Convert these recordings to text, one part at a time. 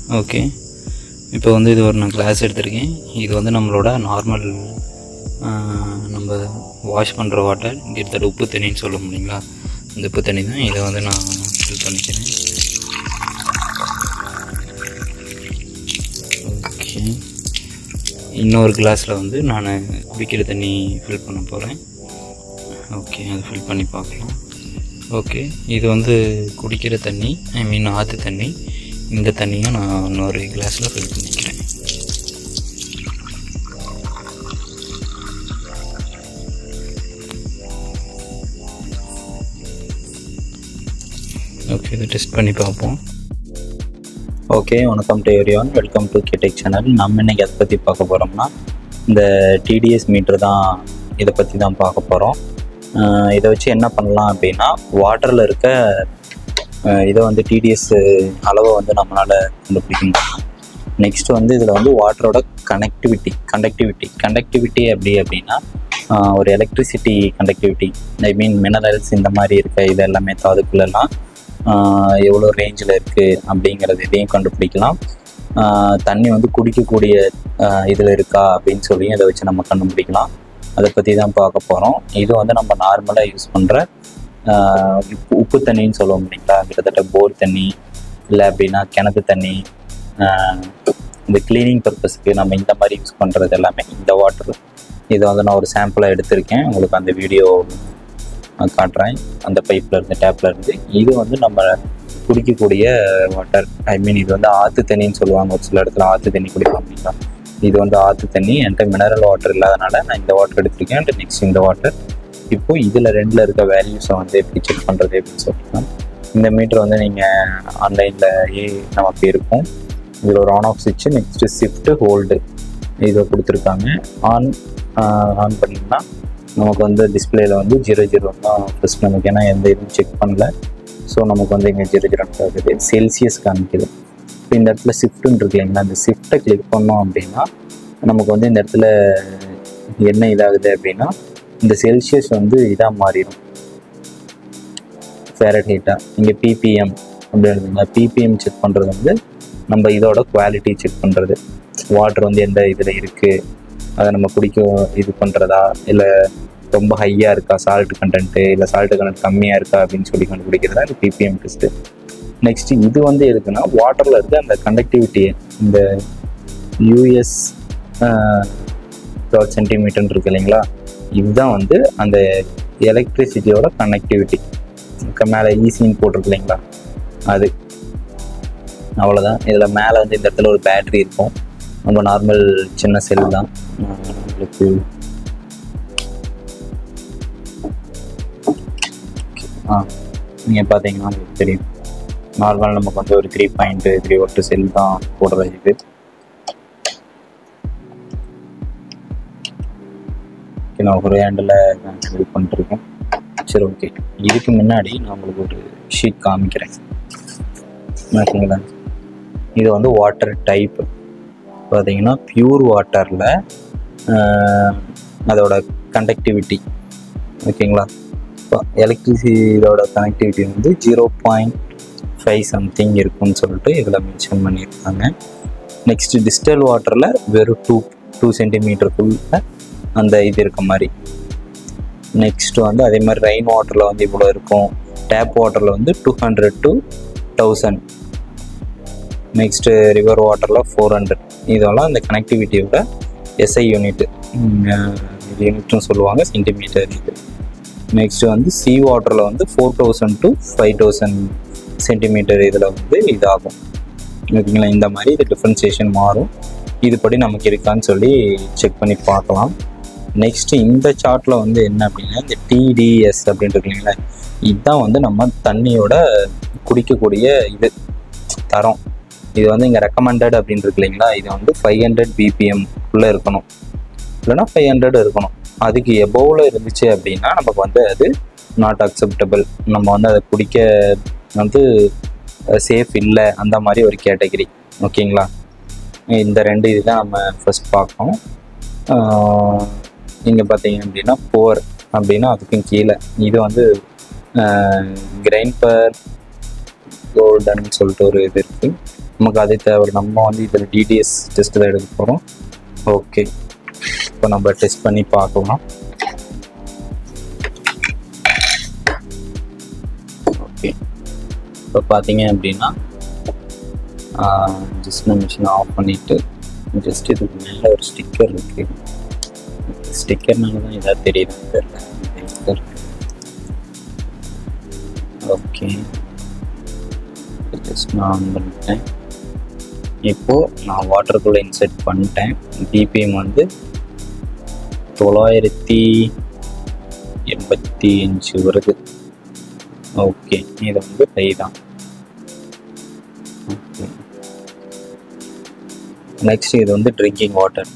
okay இப்போ வந்து இது ஒரு நான் கிளாஸ் எடுத்திருக்கேன் இது வந்து நம்மளோட நார்மல் நம்ம வாஷ் பண்ணுற வாட்டர் கிட்டத்தட்ட உப்பு தண்ணின்னு சொல்ல முடியுங்களா இந்த உப்பு தண்ணி தான் இதை வந்து நான் ஃபில் பண்ணிக்கிறேன் ஓகே இன்னொரு கிளாஸில் வந்து நான் குடிக்கிற தண்ணி ஃபில் பண்ண போகிறேன் ஓகே அது ஃபில் பண்ணி பார்க்கலாம் ஓகே இது வந்து குடிக்கிற தண்ணி ஐ மீன் ஆற்று தண்ணி இந்த தண்ணியை நான் இன்னொரு கிளாஸில் ஃபில் பண்ணிக்கிறேன் ஓகே இதை டெஸ்ட் பண்ணி பார்ப்போம் ஓகே வணக்கம் to everyone welcome to Katech channel நம்ம இன்னைக்கு எதை பற்றி பார்க்க போகிறோம்னா இந்த டிடிஎஸ் மீட்டர் தான் இதை பற்றி தான் பார்க்க போகிறோம் இதை வச்சு என்ன பண்ணலாம் அப்படின்னா வாட்டரில் இருக்க அஹ், இதை வந்து டிடிஎஸ் அளவை வந்து நம்மளால் கண்டுபிடிக்க முடியும் நெக்ஸ்ட் வந்து இதில் வந்து வாட்டரோட கனெக்டிவிட்டி கண்டக்டிவிட்டி கண்டக்டிவிட்டி எப்படி அப்படின்னா அஹ், ஒரு electricity conductivity I mean minerals இந்த மாதிரி இருக்க இது எல்லாமே தாதுக்குள்ளெல்லாம் ஆஹ் எவ்வளோ ரேஞ்சில் இருக்குது அப்படிங்கிறது இதையும் கண்டுபிடிக்கலாம் ஆஹ் தண்ணி வந்து குடிக்கக்கூடிய இதில் இருக்கா அப்படின்னு சொல்லி அதை வச்சு நம்ம கண்டுபிடிக்கலாம் அதை பற்றி தான் பார்க்க போகிறோம் இது வந்து நம்ம நார்மலாக யூஸ் பண்ணுற உப்பு உப்பு தண்ணின்னு சொல்ல முடியுங்களா கிட்டத்தட்ட போர் தண்ணி இல்லை அப்படின்னா கிணத்து தண்ணி ஆஹ் இந்த க்ளீனிங் பர்பஸ்க்கு நம்ம இந்த மாதிரி யூஸ் பண்ணுறது எல்லாமே இந்த வாட்டர் இதை வந்து நான் ஒரு சாம்பிளாக எடுத்திருக்கேன் உங்களுக்கு அந்த வீடியோ நான் காட்டுறேன் அந்த பைப்பில் இருந்து டேப்பில் இருந்து இது வந்து நம்ம குடிக்கக்கூடிய வாட்டர் ஐ மீன் இது வந்து ஆற்று தண்ணின்னு சொல்லுவாங்க ஒரு சில இடத்துல ஆற்று தண்ணி குடிப்பாங்க அப்படிங்களா இது வந்து ஆற்று தண்ணி என்கிட்ட மினரல் வாட்டர் இல்லாதனால நான் இந்த வாட்டர் எடுத்திருக்கேன் அண்ட் நெக்ஸ்ட் இந்த வாட்டர் இப்போ இதில் ரெண்டில் இருக்க வேல்யூஸை வந்து எப்படி செக் பண்ணுறது அப்படின்னு சொல்லிட்டு இந்த மீட்டர் வந்து நீங்கள் ஆன்லைனில் நமக்கு இருக்கும் இதில் ஒரு ஆன் ஆஃப் சுவிட்ச் நெக்ஸ்ட்டு ஷிஃப்ட்டு ஹோல்டு இதை கொடுத்துருக்காங்க ஆன் ஆன் பண்ணிங்கன்னா நமக்கு வந்து டிஸ்பிளேல வந்து ஜீரோ ஜீரோ தான் ஃபஸ்ட் நமக்கு ஏன்னா எந்த இதுவும் செக் பண்ணல ஸோ நமக்கு வந்து இங்கே ஜீரோ ஜீரோ ஆகுது செல்சியஸ் காமிக்குது இப்போ இந்த இடத்துல ஷிஃப்ட்னு இருக்கு இல்லைங்களா அந்த ஷிஃப்ட்டை கிளிக் பண்ணோம் அப்படின்னா நமக்கு வந்து இந்த இடத்துல என்ன இதாகுது அப்படின்னா இந்த செல்சியஸ் வந்து இதாக மாறிடும் ஃபேரட் ஹீட்டாக இங்கே பிபிஎம் அப்படின்றதுங்க பிபிஎம் செக் பண்ணுறது வந்து நம்ம இதோட குவாலிட்டி செக் பண்ணுறது வாட்டர் வந்து எந்த இதில் இருக்குது அதை நம்ம குடிக்க இது பண்ணுறதா இல்லை ரொம்ப ஹையாக இருக்கா சால்ட் கண்டென்ட்டு இல்லை சால்ட் கண்டென்ட் கம்மியாக இருக்கா அப்படின்னு சொல்லி கண்டுபிடிக்கிறதா இந்த பிபிஎம் டெஸ்ட்டு நெக்ஸ்ட் இது வந்து எதுக்குன்னா வாட்டரில் இருக்க அந்த கண்டக்டிவிட்டியை இந்த யூஎஸ் டுவெல் சென்டிமீட்டர்னு இருக்கு இல்லைங்களா இதுதான் வந்து அந்த எலக்ட்ரிசிட்டியோட கனெக்டிவிட்டி மேலே ஈஸின்னு போட்டிருக்கு இல்லைங்களா அது அவ்வளோதான் இதில் மேலே வந்து இந்த இடத்துல ஒரு பேட்ரி இருக்கும் நம்ம நார்மல் சின்ன செல் தான் ஆஹ் உங்களுக்கு ஆ நீங்கள் பார்த்தீங்கன்னா உங்களுக்கு தெரியும் நார்மல் நமக்கு வந்து ஒரு த்ரீ பாயிண்ட் த்ரீ ஒட்டு செல் தான் போடுறது இது Okay, நான் ஒரு ஹேண்டில் இது பண்ணிட்டுருக்கேன் சரி ஓகே இதுக்கு முன்னாடி நான் உங்களுக்கு ஒரு ஷீட் காமிக்கிறேன் ஓகேங்களா இது வந்து வாட்டர் டைப் பார்த்தீங்கன்னா பியூர் வாட்டரில் அதோட கண்டக்டிவிட்டி ஓகேங்களா இப்போ எலக்ட்ரிசிட்டியோட கனெக்டிவிட்டி வந்து ஜீரோ பாயிண்ட் ஃபைவ் சம்திங் இருக்கும்னு சொல்லிட்டு இதில் மென்ஷன் பண்ணியிருக்காங்க நெக்ஸ்ட் டிஸ்டல் வாட்டரில் வெறும் டூ டூ சென்டிமீட்டருக்குள்ள அந்த இது இருக்க மாதிரி நெக்ஸ்ட் வந்து அதே மாதிரி ரெயின் வாட்டரில் வந்து இவ்வளோ இருக்கும் டேப் வாட்டரில் வந்து two hundred to thousand next river வாட்டரில் ஃபோர் ஹண்ட்ரட் இதெல்லாம் இந்த கனெக்டிவிட்டியோட எஸ்ஐ யூனிட் யூனிட்னு சொல்லுவாங்க சென்டிமீட்டர் இது நெக்ஸ்ட் வந்து சி வாட்டரில் வந்து four thousand to five thousand centimetre இதில் வந்து இதாகும் ஓகேங்களா இந்த மாதிரி இது டிஃப்ரென்சியேஷன் மாறும் இதுபடி நமக்கு இருக்கான்னு சொல்லி செக் பண்ணி பார்க்கலாம் நெக்ஸ்ட் இந்த சார்ட்டில் வந்து என்ன அப்படின்னா இந்த டிடிஎஸ் அப்படின்ட்டு இருக்கு இல்லைங்களா இதுதான் வந்து நம்ம தண்ணியோட குடிக்கக்கூடிய இது தரம் இது வந்து இங்கே ரெக்கமெண்டட் அப்படின்னு இருக்கு இல்லைங்களா இது வந்து ஃபைவ் ஹண்ட்ரட் பிபிஎம் உள்ளே இருக்கணும் இல்லைன்னா ஃபைவ் ஹண்ட்ரட் இருக்கணும் அதுக்கு எபோவில் இருந்துச்சு அப்படின்னா நமக்கு வந்து அது நாட் அக்செப்டபிள் நம்ம வந்து அதை குடிக்க வந்து சேஃப் இல்லை அந்த மாதிரி ஒரு கேட்டகரி ஓகேங்களா இந்த ரெண்டு இதுதான் நம்ம ஃபர்ஸ்ட் பார்க்கணும் இங்கே பார்த்தீங்க அப்படின்னா போர் அப்படின்னா அதுக்கும் கீழே இது வந்து கிரைன் பர் கோல்டன் சொல்லிட்டு ஒரு இது இருக்குது நமக்கு அது தேவை நம்ம வந்து இதில் டிடிஎஸ் டெஸ்ட் தான் எடுக்க போகிறோம் ஓகே இப்போ நம்ம டெஸ்ட் பண்ணி பார்க்கலாம் ஓகே இப்போ பார்த்தீங்க அப்படின்னா ஜஸ்ட் நான் மிஷினை ஆஃப் பண்ணிவிட்டு ஜஸ்ட் இதுக்கு மேலே ஒரு ஸ்டிக்கர் இருக்குது ஸ்டிக்கர்னால தான் ஏதாவது தெரியுதுன்னு தெரியல ஓகே ஜஸ்ட் நான் ஆன் பண்ணிட்டேன் இப்போது நான் வாட்டருக்குள்ளே இன்செர்ட் பண்ணிட்டேன் பிபிஎம் வந்து தொள்ளாயிரத்தி எண்பத்தி அஞ்சு வருது ஓகே இது வந்து ஹை தான் ஓகே நெக்ஸ்ட் இது வந்து ட்ரிங்கிங் வாட்டர்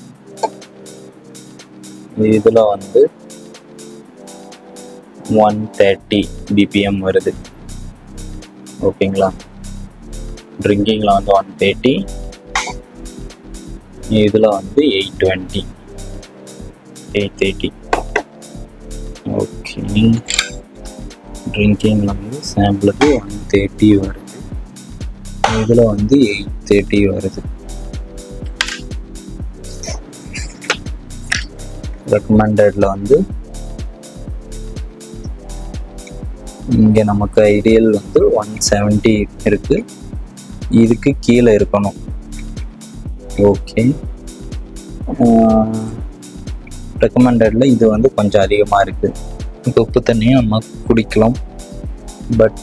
இதில் வந்து ஒன் தேர்ட்டி பிபிஎம் வருது ஓகேங்களா ட்ரிங்கிங்கில் வந்து ஒன் தேர்ட்டி இதில் வந்து eight twenty eight thirty okay ட்ரிங்கிங்கில் வந்து சாம்பிளுக்கு ஒன் தேர்ட்டி வருது இதில் வந்து எயிட் தேர்ட்டி வருது ரெக்கமெண்டடில் வந்து இங்கே நமக்கு ஐடியல் வந்து ஒன் செவன்ட்டி இருக்குது இதுக்கு கீழே இருக்கணும் ஓகே ரெக்கமெண்டடில் இது வந்து கொஞ்சம் அதிகமாக இருக்குது உப்பு தண்ணியும் நம்ம குடிக்கலாம் பட்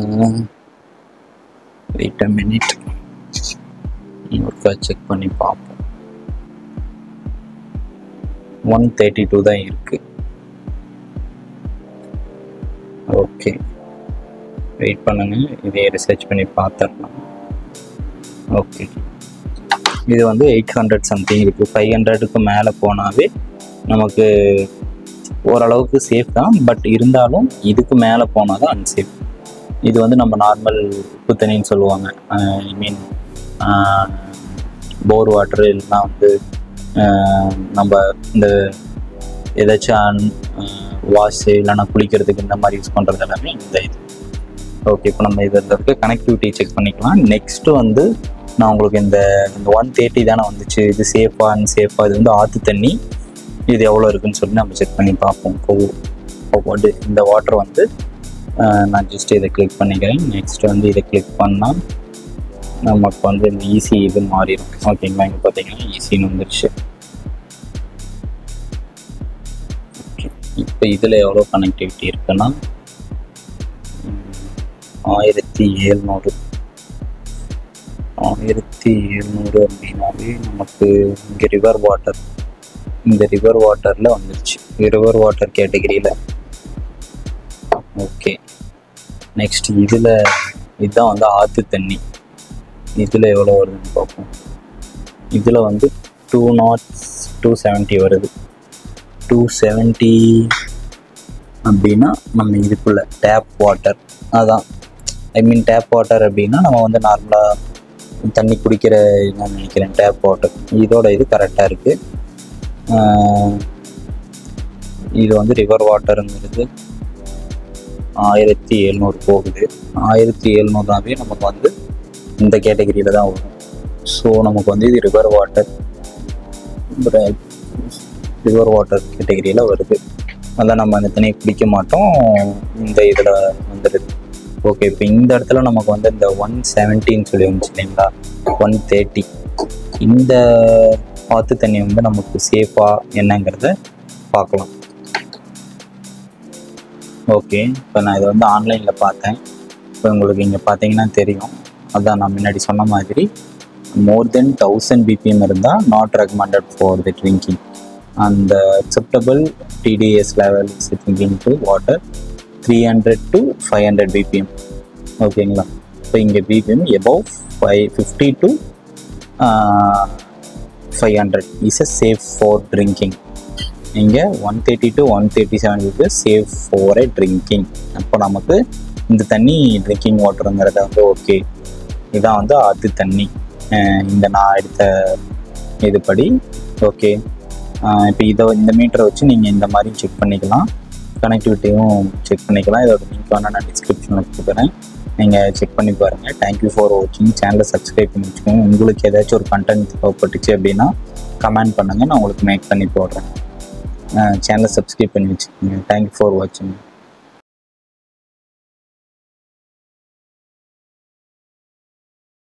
வெயிட் அ மினிட் ஒருக்கா செக் பண்ணி பார்ப்போம் ஒன் தேர்ட்டி டூ தான் இருக்குது ஓகே வெயிட் பண்ணுங்க இதே ரிசர்ச் பண்ணி பார்த்துடலாம் ஓகே இது வந்து எயிட் ஹண்ட்ரட் சம்திங் இருக்குது ஃபைவ் ஹண்ட்ரடுக்கு மேலே போனாவே நமக்கு ஓரளவுக்கு சேஃப் தான் பட் இருந்தாலும் இதுக்கு மேலே போனால் தான் அன்சேஃப் இது வந்து நம்ம நார்மல் உப்பு தண்ணின்னு சொல்லுவாங்க ஐ மீன் போர் வாட்டர் இல்லைன்னா வந்து ஆஹ், நம்ம இந்த ஏதாச்சும் வாஷ் இல்லைன்னா குளிக்கிறதுக்கு இந்த மாதிரி யூஸ் பண்ணுறது எல்லாமே இந்த இது ஓகே இப்போ நம்ம இதில் இருக்க கனெக்டிவிட்டி செக் பண்ணிக்கலாம் நெக்ஸ்ட்டு வந்து நான் உங்களுக்கு இந்த இந்த ஒன் தேர்ட்டி தானே வந்துச்சு இது சேஃபா அன்சேஃபா இது வந்து ஆற்று தண்ணி இது எவ்வளோ இருக்குன்னு சொல்லி நம்ம செக் பண்ணி பார்ப்போம் இப்போ இப்போ வந்து இந்த வாட்டர் வந்து ஆஹ், நான் ஜஸ்ட் இதை கிளிக் பண்ணிக்கிறேன் நெக்ஸ்ட் வந்து இதை கிளிக் பண்ணால் நமக்கு வந்து இந்த ஈஸி இது மாறிடும் ஓகேங்களா இங்கே பார்த்தீங்கன்னா ஈஸின்னு வந்துருச்சு ஓகே இப்போ இதில் எவ்வளோ கனெக்டிவிட்டி இருக்குன்னா ஆயிரத்தி எழுநூறு ஆயிரத்தி எழுநூறு அப்படின்னாவே நமக்கு இங்கே ரிவர் வாட்டர் இந்த ரிவர் வாட்டரில் வந்துருச்சு ரிவர் வாட்டர் கேட்டகரியில் ஓகே நெக்ஸ்ட் இதில் இதுதான் வந்து ஆற்று தண்ணி இதில் எவ்வளோ வருதுன்னு பார்ப்போம் இதில் வந்து டூ நாட்ஸ் டூ செவன்ட்டி வருது டூ செவன்ட்டி அப்படின்னா நம்ம இதுக்குள்ள டேப் வாட்டர் அதான் ஐ மீன் டேப் வாட்டர் அப்படின்னா நம்ம வந்து நார்மலாக தண்ணி குடிக்கிற நான் நினைக்கிறேன் டேப் வாட்டர் இதோட இது கரெக்டாக இருக்குது இது வந்து ரிவர் வாட்டருங்கிறது ஆயிரத்தி எழுநூறு போகுது ஆயிரத்தி எழுநூறுனாவே நமக்கு வந்து இந்த கேட்டகரியில் தான் வரும் ஸோ நமக்கு வந்து இது ரிவர் வாட்டர் ரிவர் வாட்டர் கேட்டகரியில் வருது அதான் நம்ம அந்த தண்ணியை குடிக்க மாட்டோம் இந்த இதில் வந்துடுது ஓகே இப்போ இந்த இடத்துல நமக்கு வந்து இந்த ஒன் செவன்ட்டின்னு சொல்லி வந்துச்சு இல்லைங்களா ஒன் தேர்ட்டி இந்த ஆற்று தண்ணி வந்து நமக்கு சேஃபாக என்னங்கிறத பார்க்கலாம் ஓகே இப்போ நான் இதை வந்து ஆன்லைனில் பார்த்தேன் இப்போ உங்களுக்கு இங்கே பார்த்தீங்கன்னா தெரியும் அதான் நான் முன்னாடி சொன்ன மாதிரி மோர் தென் தௌசண்ட் பிபிஎம் இருந்தால் not recommended for the drinking அந்த acceptable TDS level drinking to water three hundred to five hundred PPM ஓகேங்களா இப்போ இங்கே PPM above five fifty to five hundred is a safe for drinking இங்கே one thirty to one thirty seven இருக்கு safe for a drinking அப்போ நமக்கு இந்த தண்ணி drinking வாட்டருங்கிறத வந்து ஓகே இதான் வந்து ஆற்று தண்ணி அஹ் இந்த நான் எடுத்த இதுபடி ஓகே இப்போ இதை இந்த மீட்டரை வச்சு நீங்கள் இந்த மாதிரி செக் பண்ணிக்கலாம் கனெக்டிவிட்டியும் செக் பண்ணிக்கலாம் இதோட லிங்க் வேணால் நான் டிஸ்கிரிப்ஷனில் கொடுக்குறேன் நீங்கள் செக் பண்ணி பாருங்கள் தேங்க்யூ ஃபார் வாட்சிங் சேனலை சப்ஸ்கிரைப் பண்ணி வச்சுக்கோங்க உங்களுக்கு ஏதாச்சும் ஒரு கண்டென்ட் தேவைப்பட்டுச்சு அப்படின்னா கமெண்ட் பண்ணுங்கள் நான் உங்களுக்கு மேக் பண்ணி போடுறேன் சேனலை சப்ஸ்கிரைப் பண்ணி வச்சுக்கோங்க தேங்க்யூ ஃபார் வாட்சிங்